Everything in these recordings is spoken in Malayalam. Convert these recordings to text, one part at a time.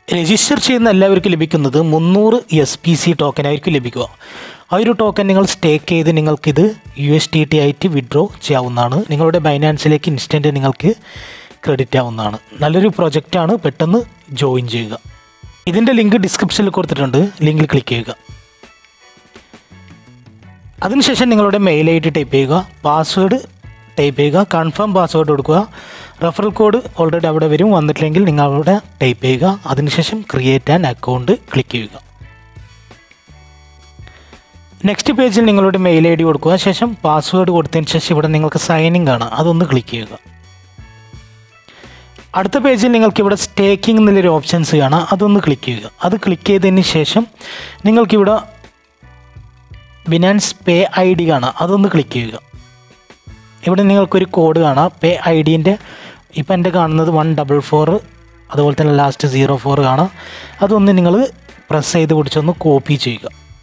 രജിസ്റ്റർ ചെയ്യുന്ന എല്ലാവർക്കും ലഭിക്കുന്നത് മുന്നൂറ് എസ് പി സി ടോക്കൻ ആയിരിക്കും ലഭിക്കുക ആ ഒരു ടോക്കൻ നിങ്ങൾ സ്റ്റേക്ക് ചെയ്ത് നിങ്ങൾക്കിത് യു എസ് ടി ടി ആയിട്ട് വിഡ്രോ ചെയ്യാവുന്നതാണ് നിങ്ങളുടെ ബൈനാൻസിലേക്ക് ഇൻസ്റ്റൻറ്റ് നിങ്ങൾക്ക് ക്രെഡിറ്റ് ആവുന്നതാണ് നല്ലൊരു പ്രൊജക്റ്റാണ് പെട്ടെന്ന് ജോയിൻ ചെയ്യുക ഇതിൻ്റെ ലിങ്ക് ഡിസ്ക്രിപ്ഷനിൽ കൊടുത്തിട്ടുണ്ട് ലിങ്കിൽ ക്ലിക്ക് ചെയ്യുക അതിനുശേഷം നിങ്ങളുടെ മെയിൽ ഐ ഡി ടൈപ്പ് ചെയ്യുക പാസ്വേഡ് ടൈപ്പ് ചെയ്യുക കൺഫേം പാസ്വേഡ് കൊടുക്കുക റെഫറൽ കോഡ് ഓൾറെഡി അവിടെ വരും വന്നിട്ടില്ലെങ്കിൽ നിങ്ങൾ അവിടെ ടൈപ്പ് ചെയ്യുക അതിനുശേഷം ക്രിയേറ്റ് ആൻ അക്കൗണ്ട് ക്ലിക്ക് ചെയ്യുക നെക്സ്റ്റ് പേജിൽ നിങ്ങളുടെ മെയിൽ ഐ ഡി കൊടുക്കുക ശേഷം പാസ്വേഡ് കൊടുത്തതിന് ശേഷം ഇവിടെ നിങ്ങൾക്ക് സൈനിങ് കാണാം അതൊന്ന് ക്ലിക്ക് ചെയ്യുക അടുത്ത പേജിൽ നിങ്ങൾക്ക് ഇവിടെ സ്റ്റേക്കിംഗ് എന്നുള്ളൊരു ഓപ്ഷൻസ് കാണാം അതൊന്ന് ക്ലിക്ക് ചെയ്യുക അത് ക്ലിക്ക് ചെയ്തതിന് ശേഷം നിങ്ങൾക്കിവിടെ ബിനാൻസ് പേ ഐ ഡി കാണാം അതൊന്ന് ക്ലിക്ക് ചെയ്യുക ഇവിടെ നിങ്ങൾക്കൊരു കോഡ് കാണാം പേ ഐ ഡീൻ്റെ ഇപ്പം എൻ്റെ കാണുന്നത് വൺ ഡബിൾ ഫോർ അതുപോലെ തന്നെ ലാസ്റ്റ് സീറോ ഫോർ കാണാം അതൊന്ന് നിങ്ങൾ പ്രസ് ചെയ്ത് പിടിച്ചൊന്ന് കോപ്പി ചെയ്യുക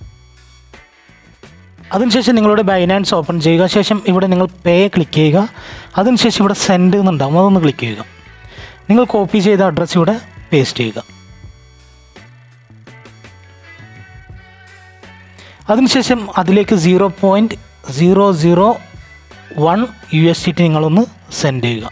അതിനുശേഷം നിങ്ങളുടെ ബൈനാൻസ് ഓപ്പൺ ചെയ്യുക ശേഷം ഇവിടെ നിങ്ങൾ പേ ക്ലിക്ക് ചെയ്യുക അതിനുശേഷം ഇവിടെ സെൻഡ് എന്നുണ്ടാവും അതൊന്ന് ക്ലിക്ക് ചെയ്യുക നിങ്ങൾ കോപ്പി ചെയ്ത അഡ്രസ്സ് ഇവിടെ പേസ്റ്റ് ചെയ്യുക അതിനുശേഷം അതിലേക്ക് zero point zero zero one U S T നിങ്ങളൊന്ന് സെൻഡ് ചെയ്യുക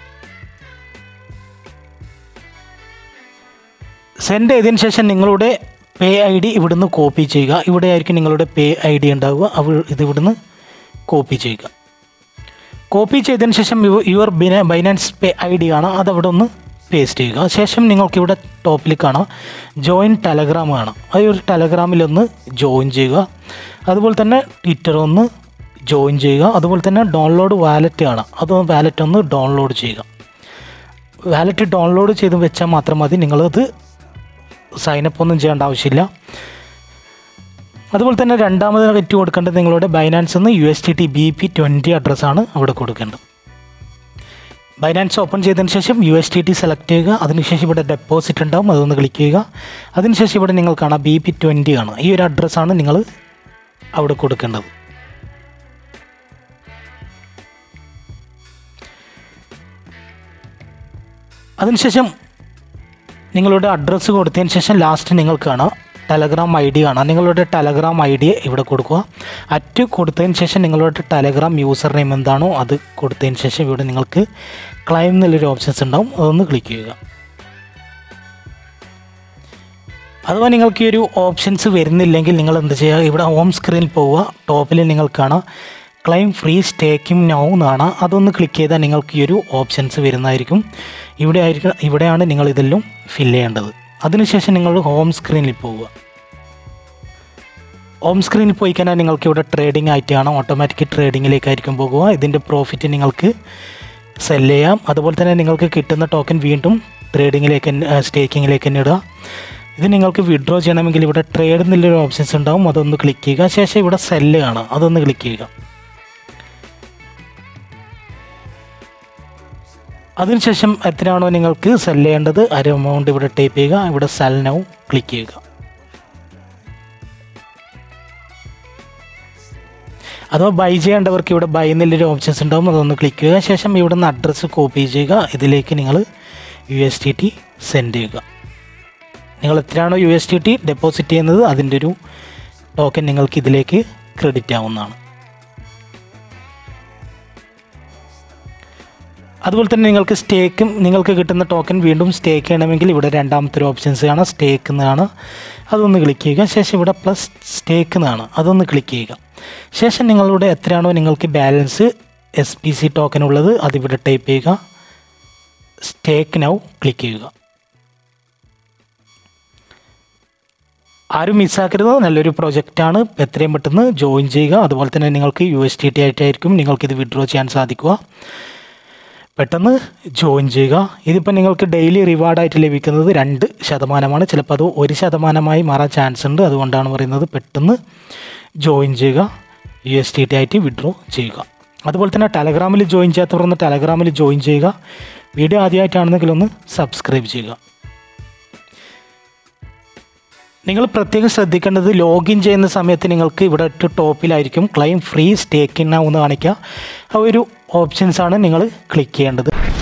സെൻഡ് ചെയ്തതിന് ശേഷം നിങ്ങളുടെ പേ ഐ ഡി ഇവിടുന്ന് കോപ്പി ചെയ്യുക ഇവിടെ ആയിരിക്കും നിങ്ങളുടെ പേ ഐ ഡി ഉണ്ടാവുക അവ ഇത് ഇവിടുന്ന് കോപ്പി ചെയ്യുക കോപ്പി ചെയ്തതിന് ശേഷം യുവർ ബിന ബൈനാൻസ് പേ ഐ ഡി കാണാം അത് അവിടെ ഒന്ന് പേസ്റ്റ് ചെയ്യുക ശേഷം നിങ്ങൾക്ക് ഇവിടെ ടോപ്പിൽ കാണാം ജോയിൻ ടെലഗ്രാം കാണാം ആ ഒരു ടെലഗ്രാമിലൊന്ന് ജോയിൻ ചെയ്യുക അതുപോലെ തന്നെ ട്വിറ്റർ ഒന്ന് ജോയിൻ ചെയ്യുക അതുപോലെ തന്നെ ഡൗൺലോഡ് വാലറ്റ് കാണാം അത് വാലറ്റ് ഒന്ന് ഡൗൺലോഡ് ചെയ്യുക വാലറ്റ് ഡൗൺലോഡ് ചെയ്ത് വെച്ചാൽ മാത്രം മതി നിങ്ങളത് സൈനപ്പ് ഒന്നും ചെയ്യേണ്ട ആവശ്യമില്ല അതുപോലെ തന്നെ രണ്ടാമത് വെറ്റ് കൊടുക്കേണ്ടത് നിങ്ങളുടെ ബൈനാൻസ് നിന്ന് U S T T B P twenty അഡ്രസ്സാണ് അവിടെ കൊടുക്കേണ്ടത് ബൈനാൻസ് ഓപ്പൺ ചെയ്തതിന് ശേഷം U S T T select ചെയ്യുക അതിനുശേഷം ഇവിടെ ഡെപ്പോസിറ്റ് ഉണ്ടാവും അതൊന്ന് ക്ലിക്ക് ചെയ്യുക അതിനുശേഷം ഇവിടെ നിങ്ങൾ കാണാം ബി പി ട്വൻറ്റി ആണ് ഈ ഒരു അഡ്രസ്സാണ് നിങ്ങൾ അവിടെ കൊടുക്കേണ്ടത് അതിനുശേഷം നിങ്ങളുടെ അഡ്രസ്സ് കൊടുത്തതിന് ശേഷം ലാസ്റ്റ് നിങ്ങൾക്ക് കാണാം ടെലഗ്രാം ഐ ഡി കാണാം നിങ്ങളുടെ ടെലഗ്രാം ഐ ഡി ഇവിടെ കൊടുക്കുക അറ്റ് കൊടുത്തതിന് ശേഷം നിങ്ങളുടെ ടെലഗ്രാം യൂസർ നെയിം എന്താണോ അത് കൊടുത്തതിന് ശേഷം ഇവിടെ നിങ്ങൾക്ക് ക്ലൈം എന്നുള്ളൊരു ഓപ്ഷൻസ് ഉണ്ടാവും അതൊന്ന് ക്ലിക്ക് ചെയ്യുക അഥവാ നിങ്ങൾക്ക് ഈ ഒരു ഓപ്ഷൻസ് വരുന്നില്ലെങ്കിൽ നിങ്ങൾ എന്ത് ചെയ്യുക ഇവിടെ ഹോം സ്ക്രീനിൽ പോവുക ടോപ്പിൽ നിങ്ങൾക്ക് കാണാം ക്ലൈം ഫ്രീ സ്റ്റേക്കിംഗ് നൗ എന്നാണ് അതൊന്ന് ക്ലിക്ക് ചെയ്താൽ നിങ്ങൾക്ക് ഈ ഒരു ഓപ്ഷൻസ് വരുന്നതായിരിക്കും ഇവിടെ ആയിരിക്കും ഇവിടെയാണ് നിങ്ങൾ ഇതെല്ലാം ഫില്ല് ചെയ്യേണ്ടത് അതിനുശേഷം നിങ്ങൾ ഹോം സ്ക്രീനിൽ പോവുക ഹോം സ്ക്രീനിൽ പോയി കഴിഞ്ഞാൽ നിങ്ങൾക്ക് ഇവിടെ ട്രേഡിംഗ് ആയിട്ട് കാണാം ഓട്ടോമാറ്റിക് ട്രേഡിങ്ങിലേക്കായിരിക്കും പോകുക ഇതിൻ്റെ പ്രോഫിറ്റ് നിങ്ങൾക്ക് സെല് ചെയ്യാം അതുപോലെ തന്നെ നിങ്ങൾക്ക് കിട്ടുന്ന ടോക്കൻ വീണ്ടും ട്രേഡിങ്ങിലേക്ക് സ്റ്റേക്കിങ്ങിലേക്ക് തന്നെ ഇടുക ഇത് നിങ്ങൾക്ക് വിഡ്രോ ചെയ്യണമെങ്കിൽ ഇവിടെ ട്രേഡ് എന്നുള്ളൊരു ഓപ്ഷൻസ് ഉണ്ടാവും അതൊന്ന് ക്ലിക്ക് ചെയ്യുക ശേഷം ഇവിടെ സെല്ല് കാണാം അതൊന്ന് ക്ലിക്ക് ചെയ്യുക അതിനുശേഷം എത്രയാണോ നിങ്ങൾക്ക് സെല് ചെയ്യേണ്ടത് ഒരു എമൗണ്ട് ഇവിടെ ടൈപ്പ് ചെയ്യുക ഇവിടെ സെൽ നൗ ക്ലിക്ക് ചെയ്യുക അഥവാ ബൈ ചെയ്യേണ്ടവർക്ക് ഇവിടെ ബൈ എന്നുള്ളൊരു ഓപ്ഷൻസ് ഉണ്ടാവും അതൊന്ന് ക്ലിക്ക് ചെയ്യുക ശേഷം ഇവിടെ നിന്ന് അഡ്രസ്സ് കോപ്പി ചെയ്യുക ഇതിലേക്ക് നിങ്ങൾ U S T T send ചെയ്യുക നിങ്ങൾ എത്രയാണോ U S T T deposit ചെയ്യുന്നത് അതിൻ്റെ ഒരു ടോക്കൻ നിങ്ങൾക്ക് ഇതിലേക്ക് ക്രെഡിറ്റ് ആവുന്നതാണ് അതുപോലെ തന്നെ നിങ്ങൾക്ക് സ്റ്റേക്കും നിങ്ങൾക്ക് കിട്ടുന്ന ടോക്കൻ വീണ്ടും സ്റ്റേക്ക് ചെയ്യണമെങ്കിൽ ഇവിടെ രണ്ടാമത്തെ ഒരു ഓപ്ഷൻസ് കാണാം സ്റ്റേക്ക് എന്നാണ് അതൊന്ന് ക്ലിക്ക് ചെയ്യുക ശേഷം ഇവിടെ പ്ലസ് സ്റ്റേക്ക് എന്നാണ് അതൊന്ന് ക്ലിക്ക് ചെയ്യുക ശേഷം നിങ്ങളുടെ എത്രയാണോ നിങ്ങൾക്ക് balance S P C token ഉള്ളത് അതിവിടെ ടൈപ്പ് ചെയ്യുക സ്റ്റേക്ക് നൗ ക്ലിക്ക് ചെയ്യുക ആരും മിസ്സാക്കരുത് നല്ലൊരു പ്രൊജക്റ്റാണ് എത്രയും പെട്ടെന്ന് ജോയിൻ ചെയ്യുക അതുപോലെ തന്നെ നിങ്ങൾക്ക് യു എസ് ടി ടി ആയിട്ടായിരിക്കും നിങ്ങൾക്കിത് വിഡ്രോ ചെയ്യാൻ സാധിക്കുക പെട്ടെന്ന് ജോയിൻ ചെയ്യുക ഇതിപ്പോൾ നിങ്ങൾക്ക് ഡെയിലി റിവാർഡായിട്ട് ലഭിക്കുന്നത് രണ്ട് ശതമാനമാണ് ചിലപ്പോൾ അത് ഒരു ശതമാനമായി മാറാൻ ചാൻസ് ഉണ്ട് അതുകൊണ്ടാണ് പറയുന്നത് പെട്ടെന്ന് ജോയിൻ ചെയ്യുക യു എസ് ടി ടി ആയിട്ട് വിഡ്രോ ചെയ്യുക അതുപോലെ തന്നെ ടെലഗ്രാമിൽ ജോയിൻ ചെയ്യാത്തവർ ഒന്ന് ടെലഗ്രാമിൽ ജോയിൻ ചെയ്യുക വീഡിയോ ആദ്യമായിട്ടാണെന്നെങ്കിൽ ഒന്ന് സബ്സ്ക്രൈബ് ചെയ്യുക നിങ്ങൾ പ്രത്യേകം ശ്രദ്ധിക്കേണ്ടത് ലോഗിൻ ചെയ്യുന്ന സമയത്ത് നിങ്ങൾക്ക് ഇവിടെ ടോപ്പിലായിരിക്കും ക്ലൈം ഫ്രീ സ്റ്റേക്കിംഗ് എന്ന് കാണിക്കുക ആ ഒരു ഓപ്ഷൻസാണ് നിങ്ങൾ ക്ലിക്ക് ചെയ്യേണ്ടത്